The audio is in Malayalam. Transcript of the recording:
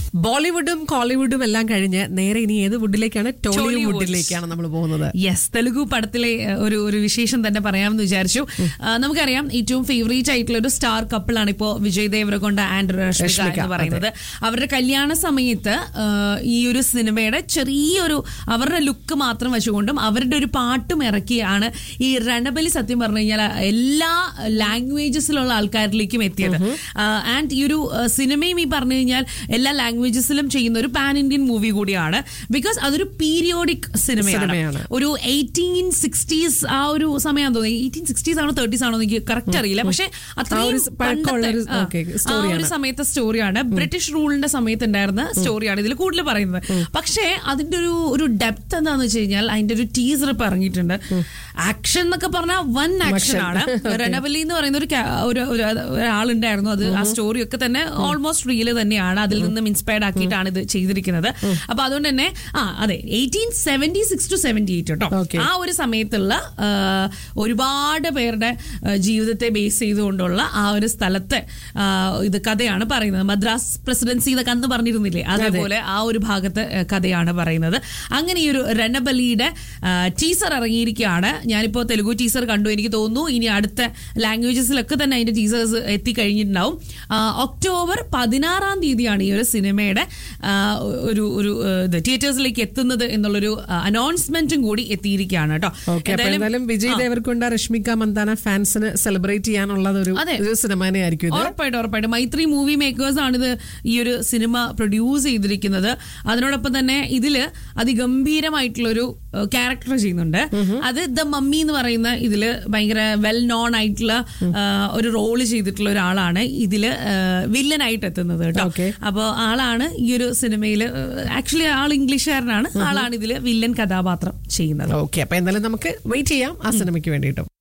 ബോളിവുഡും കോളിവുഡും എല്ലാം കഴിഞ്ഞ് നേരെ ഇനി ഏത് വുഡിലേക്കാണ് ടോളിവുഡിലേക്കാണ് നമ്മൾ പോകുന്നത് യെസ് തെലുഗു പടത്തിലെ ഏഹ്, ഒരു ഒരു വിശേഷം തന്നെ പറയാമെന്ന് വിചാരിച്ചു ആ, നമുക്കറിയാം ഏറ്റവും ഫേവറേറ്റ് ആയിട്ടുള്ള ഒരു സ്റ്റാർ കപ്പിളാണ് ഇപ്പോ വിജയ് ദേവരകൊണ്ട ആൻഡ് രശ്മിക രശ്മിക, എന്ന് പറയുന്നത് അവരുടെ കല്യാണ സമയത്ത് ആ, ഈ ഒരു സിനിമയുടെ ചെറിയൊരു അവരുടെ ലുക്ക് മാത്രം വെച്ചുകൊണ്ടും അവരുടെ ഒരു പാട്ടും ഇറക്കിയാണ് ഈ രണബലി സത്യം പറഞ്ഞു കഴിഞ്ഞാൽ എല്ലാ ലാംഗ്വേജസിലുള്ള ആൾക്കാരിലേക്കും എത്തിയത് ആൻഡ് ഈ ഒരു ആ, സിനിമയും ഈ പറഞ്ഞു കഴിഞ്ഞാൽ എല്ലാ ലാംഗ്വേജസിലും ചെയ്യുന്ന ഒരു പാൻ ഇന്ത്യൻ മൂവി കൂടിയാണ് ബിക്കോസ് അതൊരു പീരിയോഡിക് സിനിമയാണ് സിനിമയാണ്. ഒരു എയ്റ്റീൻ സിക്സ്റ്റീസ് ആ ഒരു സമയം തോന്നി എയ്റ്റീൻ സിക്സ്റ്റീസ് ആണോ തേർട്ടീസ് ആണോ എനിക്ക് കറക്റ്റ് അറിയില്ല പക്ഷെ അത്രയും ആ ഒരു പഴക്കമുള്ള ഒരു- പണ്ടത്തെ, ആ, okay, ആ story ഒരു ആണ്. സമയത്തെ സ്റ്റോറിയാണ് ബ്രിട്ടീഷ് റൂളിന്റെ സമയത്ത് ഉണ്ടായിരുന്ന സ്റ്റോറിയാണ് ഇതിൽ കൂടുതൽ പറയുന്നത് പക്ഷേ അതിന്റെ ഒരു ഒരു ഡെപ്ത് എന്താന്ന് വെച്ച് കഴിഞ്ഞാൽ അതിന്റെ ഒരു ടീസർ ഇപ്പൊ ഇറങ്ങിയിട്ടുണ്ട് ആക്ഷൻ എന്നൊക്കെ പറഞ്ഞാൽ വൻ ആക്ഷൻ ആണ് റെനവലി എന്ന് പറയുന്ന ഒരു ca- ഒരു ഒരു- ഒരാളുണ്ടായിരുന്നു അത് ആ സ്റ്റോറി ഒക്കെ തന്നെ ഓൾമോസ്റ്റ് റിയൽ തന്നെയാണ് അതിൽ നിന്നും ഇൻസ്പയർഡ് ആക്കിയിട്ടാണ് ഇത് ചെയ്തിരിക്കുന്നത് അപ്പൊ അതുകൊണ്ട് തന്നെ ആ അതെ eighteen seventy six to seventy eight കേട്ടോ Okay. ആ ഒരു സമയത്തുള്ള ആ, ഒരുപാട് പേരുടെ ആ, ജീവിതത്തെ ബേസ് ചെയ്തുകൊണ്ടുള്ള ആ ഒരു സ്ഥലത്തെ ആ, ഇത് കഥയാണ് പറയുന്നത് മദ്രാസ് പ്രസിഡൻസി എന്നൊക്കെ അന്ന് പറഞ്ഞിരുന്നില്ലേ അതേപോലെ ആ ഒരു ഭാഗത്തെ ആ, കഥയാണ് പറയുന്നത് അങ്ങനെ ഈ ഒരു രണബലിയുടെ ടീസർ ഇറങ്ങിയിരിക്കുകയാണ് ഞാനിപ്പോൾ തെലുഗു ടീസർ കണ്ടു എനിക്ക് തോന്നുന്നു ഇനി അടുത്ത ലാംഗ്വേജസിലൊക്കെ തന്നെ അതിന്റെ ടീസേഴ്സ് എത്തിക്കഴിഞ്ഞിട്ടുണ്ടാവും ആ, ഒക്ടോബർ പതിനാറാം തീയതിയാണ് ഈ ഒരു സിനിമയുടെ ആ, ഒരു ഒരു ആ, ഇത് തിയേറ്റേഴ്സിലേക്ക് എത്തുന്നത് എന്നുള്ളൊരു അനൗൺസ്മെന്റും കൂടി എത്തിയിരിക്കുകയാണ് കേട്ടോ ഓക്കെ അപ്പൊ എന്തായാലും വിജയ് ദേവർക്കൊണ്ട രശ്മിക മന്ദാന ഫാൻസിന് സെലിബ്രേറ്റ് ചെയ്യാനുള്ള ഒരു അതെ. ഒരു സിനിമ തന്നെയായിരിക്കും ഇത് ഉറപ്പായിട്ടും ഉറപ്പായിട്ടും മൈത്രി മൂവി മേക്കേഴ്സ് ആണ് ഇത് ഈ ഒരു സിനിമ പ്രൊഡ്യൂസ് ചെയ്തിരിക്കുന്നത് അതിനോടൊപ്പം തന്നെ ഇതില് അതിഗംഭീരമായിട്ടുള്ളൊരു ക്യാരക്ടർ ചെയ്യുന്നുണ്ട് അത് ദ മമ്മി എന്ന് പറയുന്ന ഇതില് ഭയങ്കര വെൽ നോൺ ആയിട്ടുള്ള ആ, ഒരു റോള് ചെയ്തിട്ടുള്ള ഒരാളാണ് ഇതില് വില്ലനായിട്ട് എത്തുന്നത് കേട്ടോ Okay. അപ്പോൾ ആളാണ് ഈ ഒരു സിനിമയിൽ ആക്ച്വലി ആൾ ഇംഗ്ലീഷുകാരനാണ് ആളാണ് ഇതില് വില്ലൻ കഥാപാത്രം ചെയ്യുന്നത് ഓക്കെ അപ്പൊ എന്തായാലും നമുക്ക് വെയിറ്റ് ചെയ്യാം ആ സിനിമയ്ക്ക് വേണ്ടിയിട്ടും